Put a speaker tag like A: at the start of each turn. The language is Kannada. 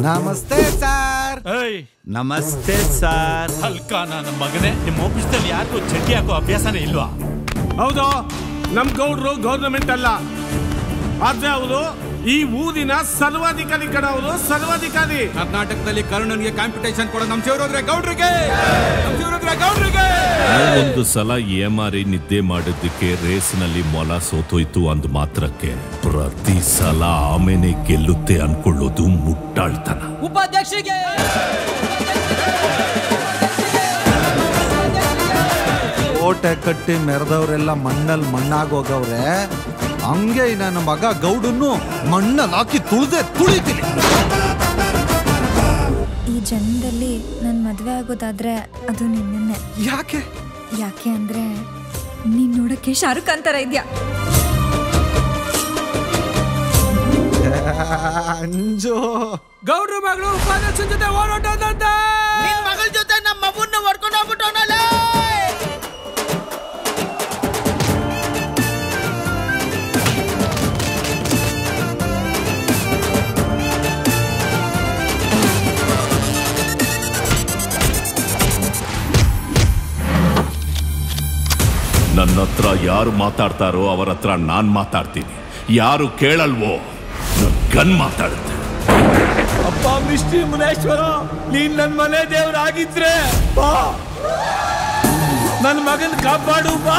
A: ನಮಸ್ತೆ ಸರ್
B: ಏಯ್
C: ನಮಸ್ತೆ ಸರ್
B: ಹಲ್ಕ ನನ್ನ ಮಗನೇ ನಿಮ್ಮ ಆಫೀಸ್ನಲ್ಲಿ ಯಾರಿಗೂ ಚಡ್ಡಿ ಹಾಕೋ ಅಭ್ಯಾಸನೇ ಇಲ್ವಾ
D: ಹೌದು ನಮ್ ಗೌಡ್ರು ಗೌರ್ನಮೆಂಟ್ ಅಲ್ಲ ಆದ್ರೆ ಅವರು ಈ ಊರಿನ ಸರ್ವಾಧಿಕಾರಿ ಕಣ ಅವರು ಸರ್ವಾಧಿಕಾರಿ
E: ಕರ್ನಾಟಕದಲ್ಲಿ ಕರ್ಣನ್ಗೆ ಕಾಂಪಿಟೇಷನ್ ಕೊಡೋ ನಮ್ ಶಿವರುದ್ರ ಗೌಡ್ರಿಗೆ ನಮ್ ಶಿವರುದ್ರ ಗೌಡ್ರಿಗೆ
F: ಒಂದು ಸಲ ಏಮಾರಿ ನಿದ್ದೆ ಮಾಡಿದ್ದಕ್ಕೆ ರೇಸ್ನಲ್ಲಿ ಮೊಲ ಸೋತೋಯ್ತು ಅಂದ್ ಮಾತ್ರಕ್ಕೆ ಪ್ರತಿ ಸಲ ಆಮೇನೆ ಗೆಲ್ಲುತ್ತೆ ಅನ್ಕೊಳ್ಳೋದು ಮುಟ್ಟಾಳ್ತನ
E: ಉಪಾಧ್ಯಕ್ಷರಿಗೆ
A: ಕೋಟೆ ಕಟ್ಟಿ ಮೆರೆದವರೆಲ್ಲ ಮಣ್ಣಲ್ಲಿ ಮಣ್ಣಾಗೋಗವ್ರೆ ಹಂಗೆ ಈ ನನ್ನ ಮಗ ಗೌಡನ್ನು ಮಣ್ಣಲ್ಲಿ ಹಾಕಿ ತುಳಿದೆ ತುಳಿತೀನಿ
G: ಈ ಜನ್ಮದಲ್ಲಿ ನನ್ನ ಮದುವೆ ಆಗೋದಾದ್ರೆ ಅದು ನಿನ್ನೆ
A: ಯಾಕೆ
G: ಯಾಕೆ ಅಂದ್ರೆ ನೀನ್ ನೋಡಕ್ಕೆ ಶಾರುಖ್ ಖಾನ್ ತರ ಇದ್ಯಾ
A: ಅಂಜು
E: ಗೌಡ್ರ ಮಗಳು ಉಪಾಧ್ಯಕ್ಷ ಜೊತೆ ಓಡಾಟದಂತೆ ನಿನ್ ಮಗಳ ಜೊತೆ ನಮ್ಮ ಮಗುನ್ನ ಹೊಡ್ಕೊಂಡು ಹೋಗ್ಬಿಟ್ಟವನಲ್ಲ
F: ನನ್ನ ಹತ್ರ ಯಾರು ಮಾತಾಡ್ತಾರೋ ಅವರ ಹತ್ರ ನಾನ್ ಮಾತಾಡ್ತೀನಿ ಯಾರು ಕೇಳಲ್ವೋ ನನ್ ಗನ್ ಮಾತಾಡುತ್ತೆ
E: ಅಪ್ಪ ಮಿಸ್ಟ್ರಿ ಮುನೇಶ್ವರ ನೀನ್ ನನ್ ಮನೆ ದೇವ್ರಾಗಿದ್ರೆ ಬಾ ನನ್ ಮಗನ್ ಕಾಪಾಡು ಬಾ